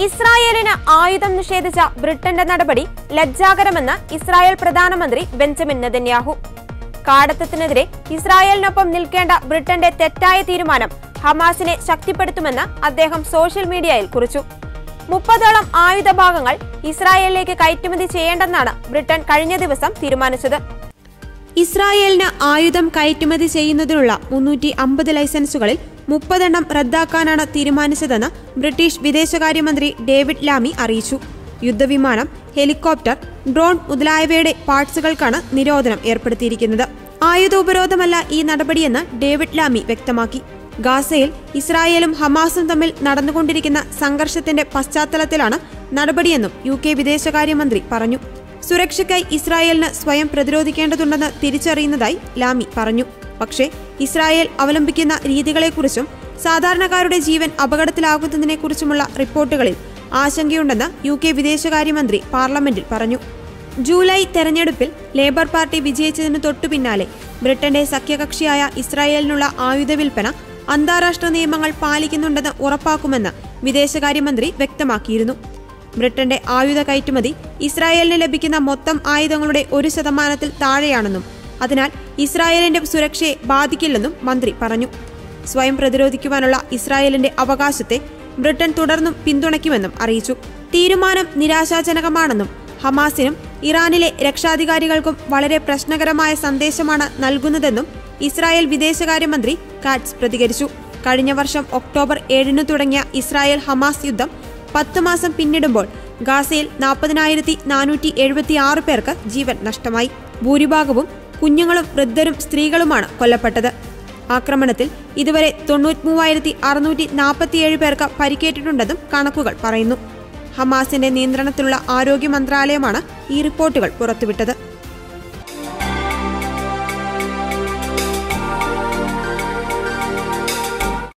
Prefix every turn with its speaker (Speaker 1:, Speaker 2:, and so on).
Speaker 1: ഇസ്രായേലിന് ആയുധം നിഷേധിച്ച ബ്രിട്ടന്റെ നടപടി ലജ്ജാകരമെന്ന് ഇസ്രായേൽ പ്രധാനമന്ത്രി ബെഞ്ചമിൻ നെതന്യാഹു കാടത്തത്തിനെതിരെ ഇസ്രായേലിനൊപ്പം നിൽക്കേണ്ട ബ്രിട്ടന്റെ തെറ്റായ തീരുമാനം ഹമാസിനെ ശക്തിപ്പെടുത്തുമെന്ന് അദ്ദേഹം സോഷ്യൽ മീഡിയയിൽ കുറിച്ചു മുപ്പതോളം ആയുധ ഭാഗങ്ങൾ ഇസ്രായേലിലേക്ക് കയറ്റുമതി ചെയ്യേണ്ടെന്നാണ് ബ്രിട്ടൻ കഴിഞ്ഞ ദിവസം തീരുമാനിച്ചത് ഇസ്രായേലിന് ആയുധം കയറ്റുമതി ചെയ്യുന്നതിനുള്ള മുന്നൂറ്റി അമ്പത് ലൈസൻസുകളിൽ മുപ്പതെണ്ണം റദ്ദാക്കാനാണ് തീരുമാനിച്ചതെന്ന് ബ്രിട്ടീഷ് വിദേശകാര്യമന്ത്രി ഡേവിഡ് ലാമി അറിയിച്ചു യുദ്ധവിമാനം ഹെലികോപ്റ്റർ ഡ്രോൺ മുതലായവയുടെ പാർട്സുകൾക്കാണ് നിരോധനം ഏർപ്പെടുത്തിയിരിക്കുന്നത് ആയുധോപരോധമല്ല ഈ നടപടിയെന്ന് ഡേവിഡ് ലാമി വ്യക്തമാക്കി ഗാസയിൽ ഇസ്രായേലും ഹമാസും തമ്മിൽ നടന്നുകൊണ്ടിരിക്കുന്ന സംഘർഷത്തിന്റെ പശ്ചാത്തലത്തിലാണ് നടപടിയെന്നും യു കെ വിദേശകാര്യമന്ത്രി പറഞ്ഞു സുരക്ഷയ്ക്കായി ഇസ്രായേലിന് സ്വയം പ്രതിരോധിക്കേണ്ടതുണ്ടെന്ന് തിരിച്ചറിയുന്നതായി ലാമി പറഞ്ഞു പക്ഷേ ഇസ്രായേൽ അവലംബിക്കുന്ന രീതികളെക്കുറിച്ചും സാധാരണക്കാരുടെ ജീവൻ അപകടത്തിലാകുന്നതിനെക്കുറിച്ചുമുള്ള റിപ്പോർട്ടുകളിൽ ആശങ്കയുണ്ടെന്ന് യു കെ വിദേശകാര്യമന്ത്രി പാർലമെന്റിൽ പറഞ്ഞു ജൂലൈ തെരഞ്ഞെടുപ്പിൽ ലേബർ പാർട്ടി വിജയിച്ചതിനു തൊട്ടു പിന്നാലെ ബ്രിട്ടന്റെ സഖ്യകക്ഷിയായ ഇസ്രായേലിനുള്ള ആയുധ വിൽപ്പന അന്താരാഷ്ട്ര നിയമങ്ങൾ പാലിക്കുന്നുണ്ടെന്ന് ഉറപ്പാക്കുമെന്ന് വിദേശകാര്യമന്ത്രി വ്യക്തമാക്കിയിരുന്നു ബ്രിട്ടന്റെ ആയുധ കയറ്റുമതി ഇസ്രായേലിന് ലഭിക്കുന്ന മൊത്തം ആയുധങ്ങളുടെ ഒരു ശതമാനത്തിൽ താഴെയാണെന്നും അതിനാൽ ഇസ്രായേലിന്റെ സുരക്ഷയെ ബാധിക്കില്ലെന്നും മന്ത്രി പറഞ്ഞു സ്വയം പ്രതിരോധിക്കുവാനുള്ള ഇസ്രായേലിന്റെ അവകാശത്തെ ബ്രിട്ടൻ തുടർന്നും പിന്തുണയ്ക്കുമെന്നും അറിയിച്ചു തീരുമാനം നിരാശാജനകമാണെന്നും ഹമാസിനും ഇറാനിലെ രക്ഷാധികാരികൾക്കും വളരെ പ്രശ്നകരമായ സന്ദേശമാണ് നൽകുന്നതെന്നും ഇസ്രായേൽ വിദേശകാര്യമന്ത്രി കാറ്റ്സ് പ്രതികരിച്ചു കഴിഞ്ഞ വർഷം ഒക്ടോബർ ഏഴിന് തുടങ്ങിയ ഇസ്രായേൽ ഹമാസ് യുദ്ധം പത്ത് മാസം പിന്നിടുമ്പോൾ ഗാസയിൽ നാൽപ്പതിനായിരത്തി നാനൂറ്റി എഴുപത്തി ആറ് പേർക്ക് ജീവൻ നഷ്ടമായി ഭൂരിഭാഗവും കുഞ്ഞുങ്ങളും വൃദ്ധരും സ്ത്രീകളുമാണ് കൊല്ലപ്പെട്ടത് ആക്രമണത്തിൽ ഇതുവരെ തൊണ്ണൂറ്റി മൂവായിരത്തി അറുന്നൂറ്റി നാൽപ്പത്തിയേഴ് പേർക്ക് പരിക്കേറ്റിട്ടുണ്ടെന്നും കണക്കുകൾ പറയുന്നു ഹമാസിന്റെ നിയന്ത്രണത്തിലുള്ള ആരോഗ്യ മന്ത്രാലയമാണ് ഈ റിപ്പോർട്ടുകൾ പുറത്തുവിട്ടത്